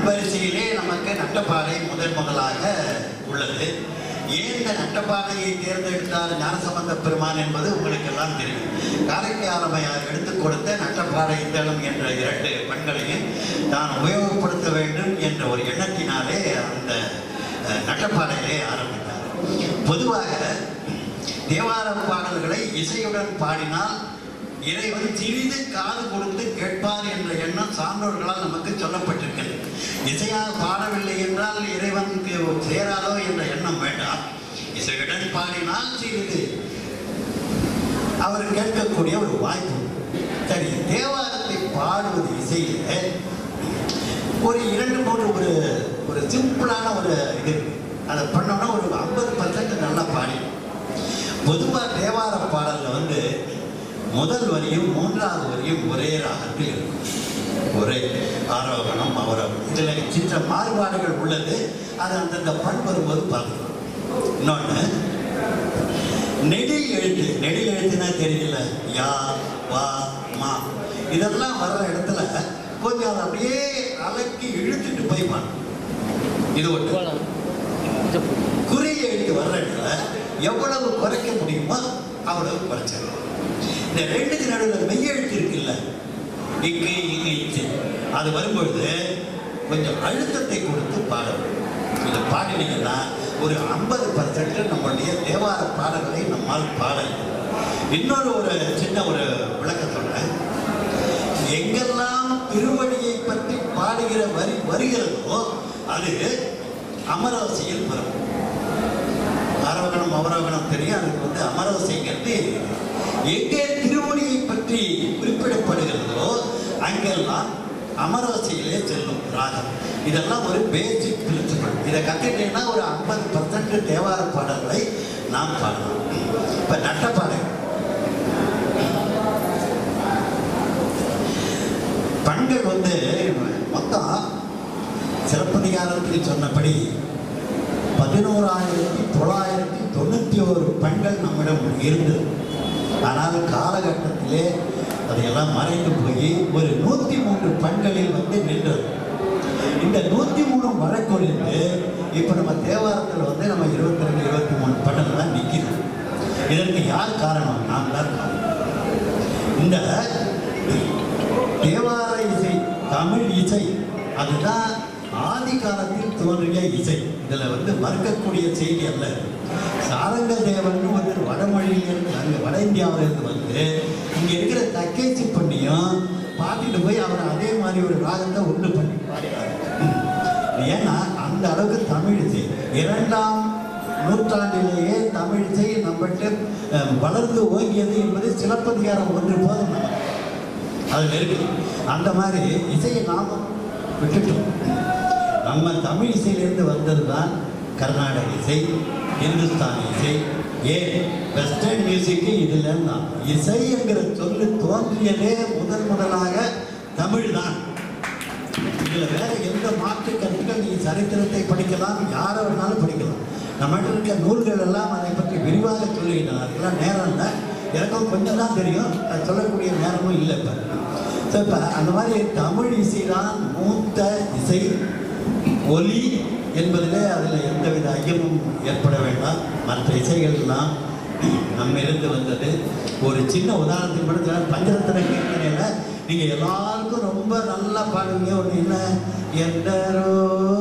வரிசையிலே நமக்கு நட்டப்பாடை முதன் முதலாக உள்ளது ஏன் இந்த நட்டப்பாடையை தேர்ந்தெடுத்தார் ஞானசம்பந்த பெருமான் என்பது உங்களுக்கு எல்லாம் தெரியும் காரைக்காலமையார் எடுத்துக் கொடுத்த நட்டப்பாடை இந்தளம் என்ற இரண்டு பெண்களையும் தான் உபயோகப்படுத்த வேண்டும் என்ற ஒரு எண்ணத்தினாலே அந்த அஹ், நட்டப்பாடையிலே ஆரம்பித்தார் பொதுவாக தேவார பாடல்களை இசையுடன் பாடினால் இறைவன் சிறிது காது கொடுத்து கேட்பார் என்ற எண்ணம் சான்றோர்களால் நமக்கு சொல்லப்பட்டிருக்கிறது இசையாக பாடவில்லை என்றால் இறைவனுக்கு சேராதோ என்ற எண்ணம் வேண்டாம் இசையுடன் பாடினால் சிறிது அவர் கேட்கக்கூடிய ஒரு வாய்ப்பு சரி தேவாரத்தை பாடுவது இசையில ஒரு இரண்டு மூன்று ஒரு ஒரு சிம்பிளான ஒரு இது இருக்கு. அதை பண்ணோம்னா ஒரு ஐம்பது பர்சன்ட் நல்லா பாடி பொதுவாக தேவார பாடல்ல வந்து முதல் வரியும் மூன்றாவது வரியும் ஒரே ராகத்தில் இருக்கும் ஒரே ஆரோகணம் அவரோகணம் இதில் சின்ன மாறுபாடுகள் உள்ளது அது அந்தந்த பண் வரும்போது பார்க்கலாம் இன்னொன்று நெடில் எழுத்து நெடில் எழுத்துனா தெரியல யா வா மா இதெல்லாம் வர்ற இடத்துல கொஞ்சம் அதை அப்படியே அலக்கி இழுத்துட்டு போய் பாடு இது ஒன்று குறிய எழுத்து வர்ற இடத்துல எவ்வளவு குறைக்க முடியுமோ அவ்வளவு குறைச்சிடலாம் இந்த ரெண்டுக்கு நடுவில் மெய்யெழுத்து இருக்குல்ல இங்கு இங்கு இச்சு அது வரும்பொழுது கொஞ்சம் அழுத்தத்தை கொடுத்து பாடணும் இதை பாடினீங்கன்னா ஒரு ஐம்பது பர்சன்ட் நம்மளுடைய தேவார பாடல்களை நம்மால் பாடலாம் இன்னொரு ஒரு சின்ன ஒரு விளக்கம் சொல்றேன் எங்கெல்லாம் திருவடியை பற்றி பாடுகிற வரி வருகிறதோ அது அமரவசியில் வரும் ஆரோகணம் அவரோகணம் தெரியும் அதுக்கு வந்து அமரவசைங்கிறது எங்கே திருவடியை பற்றி குறிப்பிடப்படுகிறதோ அங்கெல்லாம் அமரவசையிலே செல்லும் ராகம் இதெல்லாம் ஒரு பேசிக் பிரின்சிபல் இதை கற்றுட்டீங்கன்னா ஒரு ஐம்பது பர்சன்ட் தேவார பாடல்களை நாம் பாடலாம் இப்போ நட்டப்பாடல் பண்கள் வந்து மொத்தம் சிலப்பதிகாரத்தில் சொன்னபடி பதினோராயிரத்தி தொள்ளாயிரத்தி தொண்ணூற்றி ஒரு பெண்கள் நம்மிடம் இருந்தது ஆனால் காலகட்டத்திலே அதையெல்லாம் மறைந்து போய் ஒரு நூற்றி மூன்று பெண்களில் வந்து நின்றது இந்த நூற்றி மூணு வழக்கொழிந்து இப்போ நம்ம தேவாரத்தில் வந்து நம்ம இருபத்தி ரெண்டு இருபத்தி மூணு பெண்கள் தான் நிற்கிது இதற்கு யார் காரணம் நாம் தான் காரணம் இந்த தேவார இசை தமிழ் இசை அதுதான் ஆதி காலத்தில் தோன்றிய இசை இதில் வந்து மறுக்கக்கூடிய செய்தி அல்ல சாரங்க தேவன் வந்து வடமொழியிலிருந்து அங்கே வட இந்தியாவிலிருந்து வந்து இங்கே இருக்கிற தக்கேச்சி பண்ணியும் பாட்டிட்டு போய் அவர் அதே மாதிரி ஒரு ராகத்தை உண்டு பண்ணி பாடினார் ஏன்னா அந்த அளவுக்கு தமிழ் இசை இரண்டாம் நூற்றாண்டிலேயே தமிழ் இசை நம்மகிட்ட அஹ், வளர்ந்து ஓங்கியது என்பது சிலப்பதிகாரம் ஒன்று போதும் நமக்கு அதில் இருக்கு அந்த மாதிரி இசையை நாம விட்டுட்டோம் நம்ம தமிழ் இசையிலேருந்து வந்தது தான் கர்நாடக இசை இந்துஸ்தானி இசை ஏன் வெஸ்டர்ன் மியூசிக்கு இதுல தான் இசை என்கிற சொல்லு தோன்றியதே முதல் முதலாக தமிழ் தான் இதுல வேற எந்த மாற்று கருத்துக்கள் நீ சரித்திரத்தை படிக்கலாம் யாரை வேணாலும் படிக்கலாம் நம்மகிட்ட இருக்க நூல்கள் எல்லாம் அதை பற்றி விரிவாக சொல்லுகின்றன அதுக்கெல்லாம் நேரம் இல்லை எனக்கும் கொஞ்சம் தான் தெரியும் அது சொல்லக்கூடிய நேரமும் இல்லை இப்போ ஸோ இப்போ அந்த மாதிரி தமிழ் இசை தான் மூத்த இசை ஒலி என்பதிலே அதில் எந்தவித ஐயமும் ஏற்பட வேண்டாம் மற்ற இசைகள்லாம் நம்மிருந்து வந்தது ஒரு சின்ன உதாரணத்துக்கு மட்டும் சொல்றேன். பஞ்சரத்ன கீர்த்தனையில் நீங்கள் எல்லாருக்கும் ரொம்ப நல்லா பாடுவீங்க ஒன்று என்ன எந்தரோ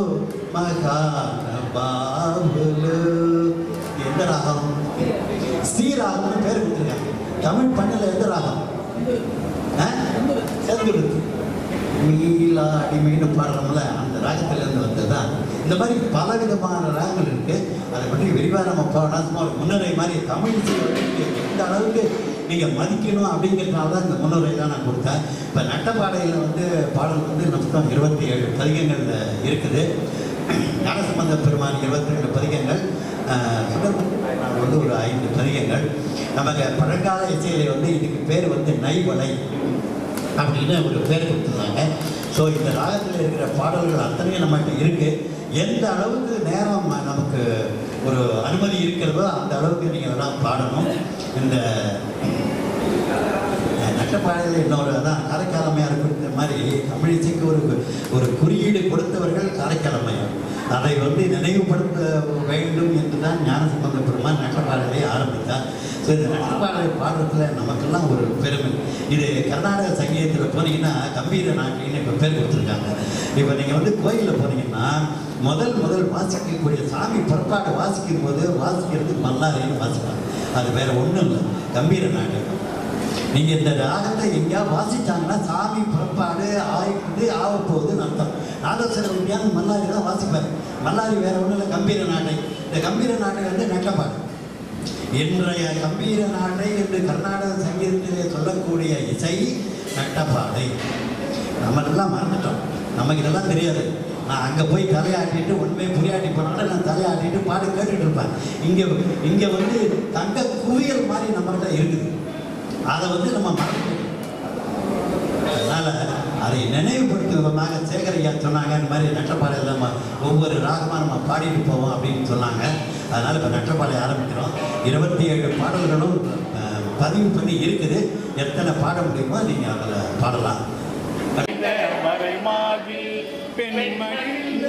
மகாபாபுலு எந்த ராகம் ஸ்ரீராகம்னு பேர் கொடுத்துருக்காங்க தமிழ் பண்ணில் எந்த ராகம் செந்துடுத்து மீளா அடிமைன்னு பாடுறோம்ல அந்த ராகத்திலேருந்து வந்தது தான் இந்த மாதிரி பல விதமான ராகங்கள் இருக்கு அதை பற்றி விரிவாக நம்ம போனால் சும்மா ஒரு முன்னுரை மாதிரி தமிழ் இசையை வந்து நீங்க எந்த அளவுக்கு நீங்கள் மதிக்கணும் அப்படிங்கிறதுனால தான் இந்த முன்னுரை தான் நான் கொடுத்தேன் இப்போ நட்டப்பாடையில் வந்து பாடல் வந்து மொத்தம் இருபத்தி ஏழு பதிகங்கள் இருக்குது ஞானசம்பந்த பெருமான் இருபத்தி ரெண்டு பதிகங்கள் ஆஹ், சுடர்மணி வந்து ஒரு ஐந்து பதிகங்கள் நமக்கு பழங்கால இசையில வந்து இதுக்கு பேர் வந்து நைவலை அப்படின்னு ஒரு பேர் கொடுத்துருந்தாங்க ஸோ இந்த ராகத்தில் இருக்கிற பாடல்கள் அத்தனையும் நம்மகிட்ட இருக்கு எந்த அளவுக்கு நேரம் நமக்கு ஒரு அனுமதி இருக்கிறதோ அந்த அளவுக்கு நீங்கள் எல்லாம் பாடணும் இந்த நட்டப்பாளையில் இன்னொரு அதான் காரைக்காலமையார் குறித்த மாதிரி தமிழிசைக்கு ஒரு ஒரு குறியீடு கொடுத்தவர்கள் காரைக்காலமையார் அதை வந்து நினைவுபடுத்த வேண்டும் என்று தான் ஞானசம்பந்த பெருமான் நட்டப்பாடலை ஆரம்பித்தார் ஸோ இந்த நட்டப்பாடலை பாடுறதுல நமக்கெல்லாம் ஒரு பெருமை இது கர்நாடக சங்கீதத்தில் போனீங்கன்னா கம்பீர நாட்டின்னு இப்போ பேர் கொடுத்துருக்காங்க இப்போ நீங்கள் வந்து கோயிலில் போனீங்கன்னா முதல் முதல் வாசிக்கக்கூடிய சாமி புறப்பாடு வாசிக்கும் போது வாசிக்கிறது மல்லாரின்னு வாசிப்பாங்க அது வேற ஒன்றும் இல்லை கம்பீர நாடகம் நீங்க இந்த ராகத்தை எங்கேயா வாசிச்சாங்கன்னா சாமி புறப்பாடு ஆயிட்டு ஆக போகுதுன்னு அர்த்தம் நாதஸ்வர வித்யான் மல்லாரி தான் வாசிப்பார் மல்லாரி வேற ஒன்றும் இல்லை கம்பீர நாட்டை இந்த கம்பீர நாட்டை வந்து நட்டப்பாடு இன்றைய கம்பீர நாட்டை என்று கர்நாடக சங்கீதத்திலே சொல்லக்கூடிய இசை நட்டப்பாடை நம்மளெல்லாம் மறந்துட்டோம் நமக்கு இதெல்லாம் தெரியாது நான் அங்கே போய் தலையாட்டிட்டு ஒன்றுமே புரியாட்டி போனாலும் நான் தலையாட்டிட்டு பாடு கேட்டுட்டு இருப்பேன் இங்கே இங்கே வந்து தங்க குவியல் மாதிரி நம்மகிட்ட இருக்குது அதை வந்து நம்ம மறந்துட்டோம் அதனால அதை நினைவுபடுத்தும் விதமாக சேகரையா சொன்னாங்க இந்த மாதிரி நட்டப்பாளையில் நம்ம ஒவ்வொரு ராகமாக நம்ம பாடிட்டு போவோம் அப்படின்னு சொன்னாங்க அதனால இப்போ நட்டப்பாளை ஆரம்பிக்கிறோம் இருபத்தி ஏழு பாடல்களும் அஹ், பதிவு பண்ணி இருக்குது எத்தனை பாட முடியுமோ நீங்கள் அதில் பாடலாம் மறைமாகி பெண்மகிழ்ந்த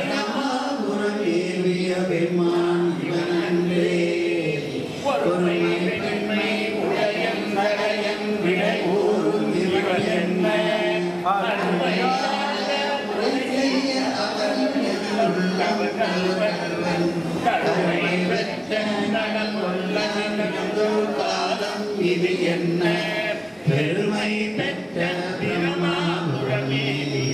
ஒருமை பெண்மை உடையன் நடையன் விடை ஊரும் இவன் என்ன அருமையான உரை செய்ய அவன் உள்ளவன் கல்வன் கருணை பெற்ற நகமுள்ள நகந்தோர் காலம் இது என்ன பெருமை பெற்ற பிரமாபுரமே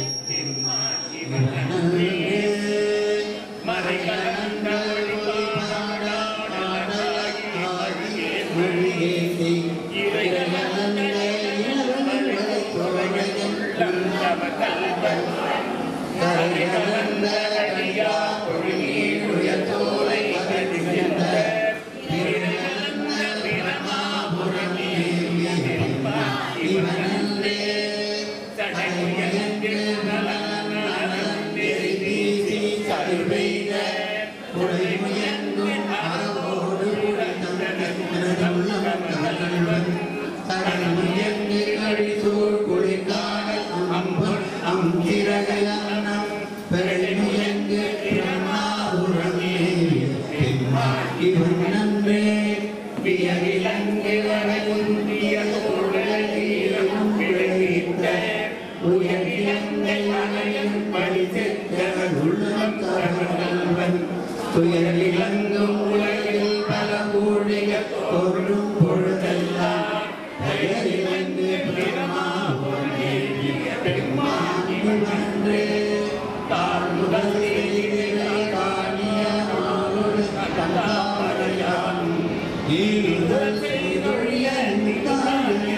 இவன் நன்றே வியவிலங்கு வரையுந்திய தோழல் வீரம் விளைவித்த உயர்விலங்கை மலையில் படி சென்றவன் உள்ளம் தரவல்வன் துயரிலங்கும் உலகில் பல ஊழிய தோன்றும் பொழுதெல்லாம் பெயரிலங்கு பெருமாவுமே பெருமானி நன்றே தாழ் முதல் செய்திகளை காணிய மாவோடு கண்டாமரையானும் ஈடுதல் செய்தொழிய நிதானிய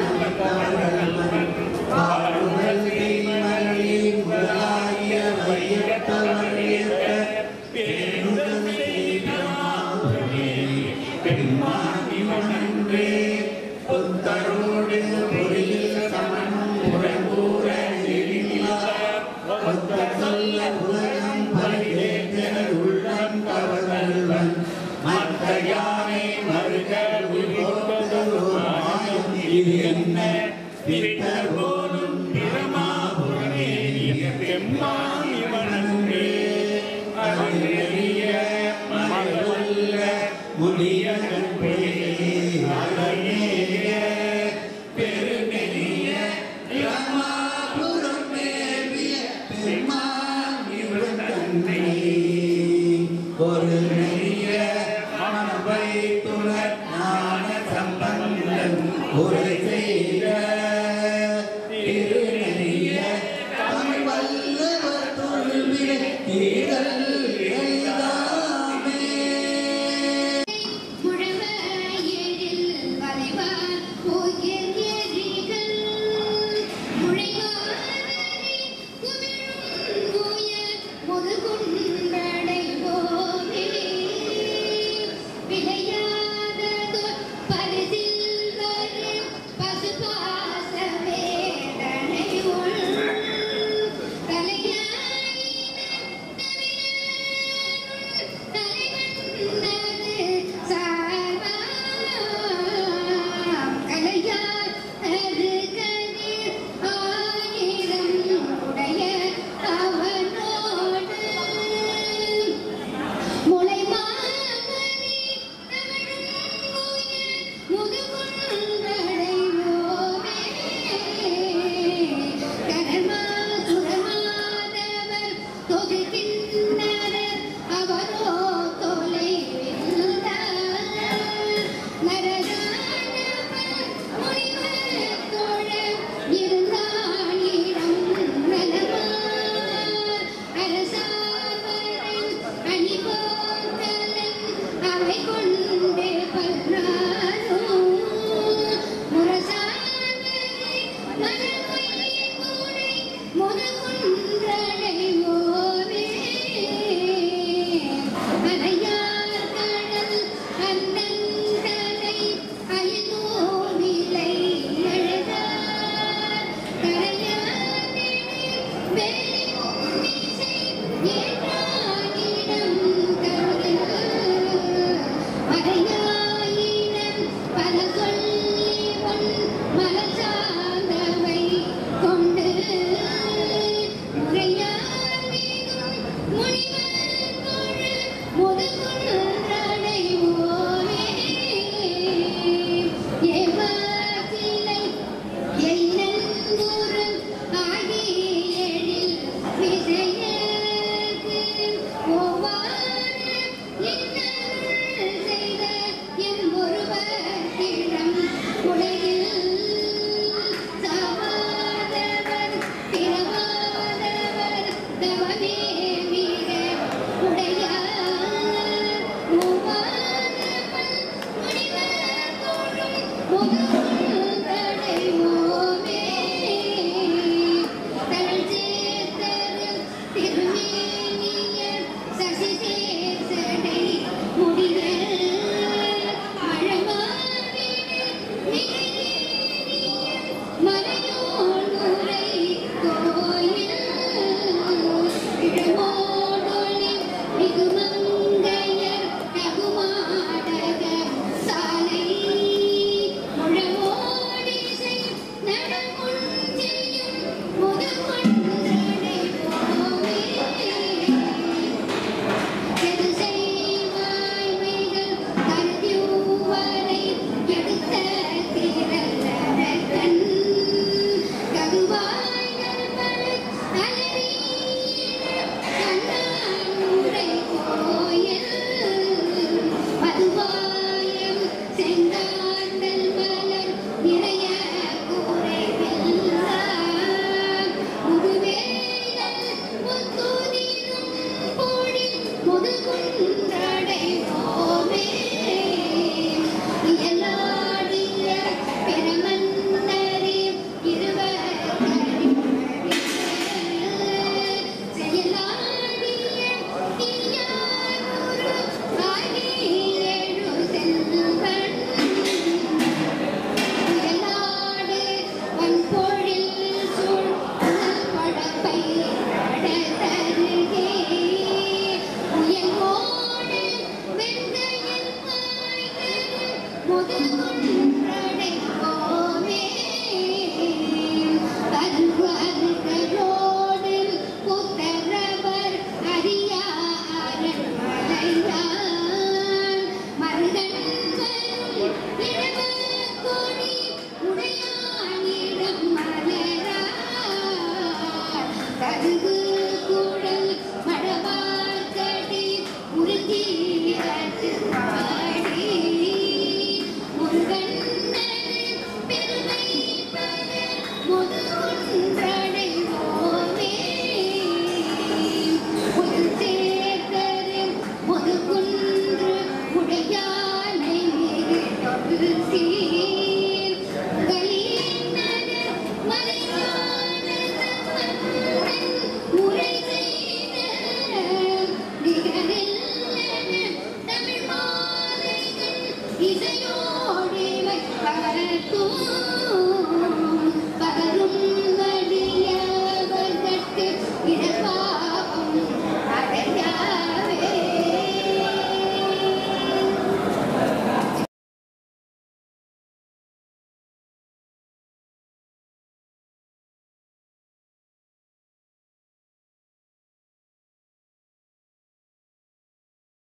உள்ளவன் பாடுதல் செய்மணி முதலாகிய வையத்தவழியத்த பேணுதல் செய்தமாவுமே பெருமானி நன்றே புத்தரோடு பொறியில் சமணம் உறங்கூற நெறியிலா ஒத்த சொல்ல உலகம் பரிதேற்ற உள்ளம் கவர்வன் மற்ற யானை மருக உயிர்ப்பது ஒரு மாயம் இது என்ன பித்தர் போலும் பிரமாபுரமே பெம்மானி வணங்கே அருளிய மலருள்ள முடிய கண்பே அழகிய பெருநெறிய ராமாபுரம் மேவிய பெருமான் இவன் தன்னை ஒரு நெறிய மனவை துணர் ஞான சம்பந்தன் உரை செய்த திருநெறிய தமிழ் வல்லவர் தொழுவிட தீரல் எய்தாமே முழவயலில் வளைவார் போகியர்கள் முழைவாரே குமிழும் புயல் முதுகுண்டடைவோமே விளையாததோர் பரிசில் வரும் பசுபாச வேதனை உள் தலையாயின மிக உடையார் மூவானவன் முனிவர் தோழும் முதுகுள் தடைவோமே தழல் சேர்த்தருள் திருமேனியர் சசி சேர்சடை முடிய மழமார்விடு மிகையேறிய மலையோர் உரை கோயில் இளமோடொளி மிகுமங்கையர் தகுமாடக சாலை முழமோடிசை நடமுஞ்செய்யும் முதுமன்றடை போவே செதுசெய்வாய்மைகள் கருதியூவரை எடுத்த திரளரக்கன். ககுவாய்கள் பல அலறியிட கண்ணானுரை கோயில். மதுவாயம் செங்காந்தல் மலர் நிறைய குறைவில்லா. முதுவேதல் முத்துதிரும் பொழில் முதுகுன்ற